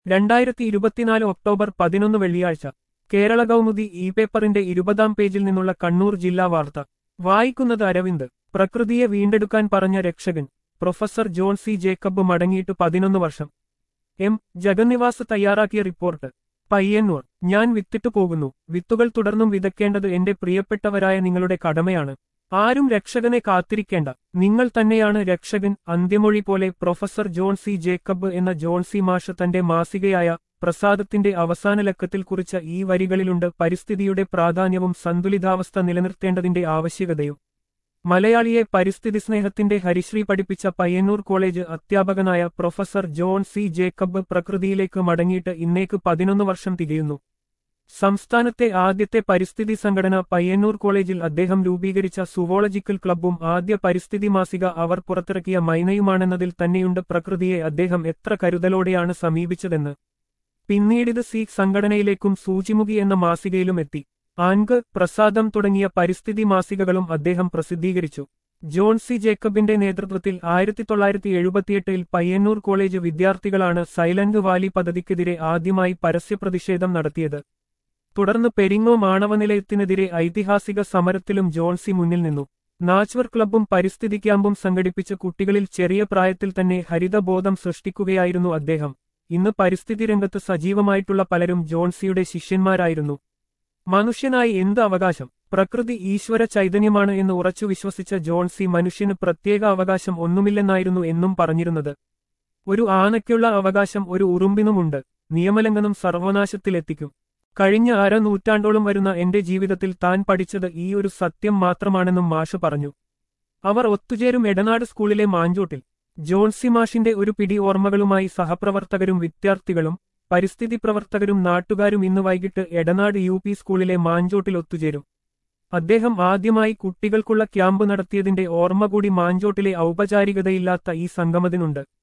രണ്ടായിരത്തി ഇരുപത്തിനാല് ഒക്ടോബർ പതിനൊന്ന് വെള്ളിയാഴ്ച കേരള കൗമുദി ഇ പേപ്പറിന്റെ ഇരുപതാം പേജിൽ നിന്നുള്ള കണ്ണൂർ ജില്ലാ വാർത്ത വായിക്കുന്നത് അരവിന്ദ് പ്രകൃതിയെ വീണ്ടെടുക്കാൻ പറഞ്ഞ രക്ഷകൻ പ്രൊഫസർ ജോൺ സി ജേക്കബ് മടങ്ങിയിട്ട് പതിനൊന്ന് വർഷം എം ജഗന്നിവാസ് തയ്യാറാക്കിയ റിപ്പോർട്ട് പയ്യന്നൂർ ഞാൻ വിത്തിട്ടു പോകുന്നു വിത്തുകൾ തുടർന്നും വിതയ്ക്കേണ്ടത് എന്റെ പ്രിയപ്പെട്ടവരായ നിങ്ങളുടെ കടമയാണ് ആരും രക്ഷകനെ കാത്തിരിക്കേണ്ട നിങ്ങൾ തന്നെയാണ് രക്ഷകൻ അന്ത്യമൊഴി പോലെ പ്രൊഫസർ ജോൺ സി ജേക്കബ് എന്ന ജോൺ സി മാഷ് തന്റെ മാസികയായ പ്രസാദത്തിന്റെ അവസാന ലക്കത്തിൽ കുറിച്ച ഈ വരികളിലുണ്ട് പരിസ്ഥിതിയുടെ പ്രാധാന്യവും സന്തുലിതാവസ്ഥ നിലനിർത്തേണ്ടതിന്റെ ആവശ്യകതയും മലയാളിയെ പരിസ്ഥിതി സ്നേഹത്തിന്റെ ഹരിശ്രീ പഠിപ്പിച്ച പയ്യന്നൂർ കോളേജ് അധ്യാപകനായ പ്രൊഫസർ ജോൺ സി ജേക്കബ് പ്രകൃതിയിലേക്ക് മടങ്ങിയിട്ട് ഇന്നേക്ക് പതിനൊന്ന് വർഷം തികയുന്നു സംസ്ഥാനത്തെ ആദ്യത്തെ പരിസ്ഥിതി സംഘടന പയ്യന്നൂർ കോളേജിൽ അദ്ദേഹം രൂപീകരിച്ച സുവോളജിക്കൽ ക്ലബ്ബും ആദ്യ പരിസ്ഥിതി മാസിക അവർ പുറത്തിറക്കിയ മൈനയുമാണെന്നതിൽ തന്നെയുണ്ട് പ്രകൃതിയെ അദ്ദേഹം എത്ര കരുതലോടെയാണ് സമീപിച്ചതെന്ന് പിന്നീടിത് സി സംഘടനയിലേക്കും സൂചിമുഖി എന്ന മാസികയിലും എത്തി ആൻഗ് പ്രസാദം തുടങ്ങിയ പരിസ്ഥിതി മാസികകളും അദ്ദേഹം പ്രസിദ്ധീകരിച്ചു ജോൺ സി ജേക്കബിന്റെ നേതൃത്വത്തിൽ ആയിരത്തി തൊള്ളായിരത്തി എഴുപത്തിയെട്ടിൽ പയ്യന്നൂർ കോളേജ് വിദ്യാർത്ഥികളാണ് സൈലന്റ് വാലി പദ്ധതിക്കെതിരെ ആദ്യമായി പരസ്യപ്രതിഷേധം നടത്തിയത് തുടർന്ന് പെരിങ്ങോം ആണവനിലയത്തിനെതിരെ ഐതിഹാസിക സമരത്തിലും ജോൺസി മുന്നിൽ നിന്നു നാച്ചുവർ ക്ലബ്ബും പരിസ്ഥിതി ക്യാമ്പും സംഘടിപ്പിച്ച കുട്ടികളിൽ ചെറിയ പ്രായത്തിൽ തന്നെ ഹരിതബോധം സൃഷ്ടിക്കുകയായിരുന്നു അദ്ദേഹം ഇന്ന് പരിസ്ഥിതി രംഗത്ത് സജീവമായിട്ടുള്ള പലരും ജോൺസിയുടെ ശിഷ്യന്മാരായിരുന്നു മനുഷ്യനായി എന്ത് അവകാശം പ്രകൃതി ഈശ്വര ചൈതന്യമാണ് എന്ന് ഉറച്ചു വിശ്വസിച്ച ജോൺസി മനുഷ്യന് പ്രത്യേക അവകാശം ഒന്നുമില്ലെന്നായിരുന്നു എന്നും പറഞ്ഞിരുന്നത് ഒരു ആനയ്ക്കുള്ള അവകാശം ഒരു ഉറുമ്പിനുമുണ്ട് നിയമലംഘനം സർവനാശത്തിലെത്തിക്കും കഴിഞ്ഞ അര നൂറ്റാണ്ടോളം വരുന്ന എന്റെ ജീവിതത്തിൽ താൻ പഠിച്ചത് ഈ ഒരു സത്യം മാത്രമാണെന്നും മാഷ് പറഞ്ഞു അവർ ഒത്തുചേരും എടനാട് സ്കൂളിലെ മാഞ്ചോട്ടിൽ ജോൺസി മാഷിന്റെ ഒരു പിടി ഓർമ്മകളുമായി സഹപ്രവർത്തകരും വിദ്യാർത്ഥികളും പരിസ്ഥിതി പ്രവർത്തകരും നാട്ടുകാരും ഇന്ന് വൈകിട്ട് എടനാട് യു പി സ്കൂളിലെ മാഞ്ചോട്ടിൽ ഒത്തുചേരും അദ്ദേഹം ആദ്യമായി കുട്ടികൾക്കുള്ള ക്യാമ്പ് നടത്തിയതിന്റെ ഓർമ്മ കൂടി മാഞ്ചോട്ടിലെ ഔപചാരികതയില്ലാത്ത ഈ സംഗമത്തിനുണ്ട്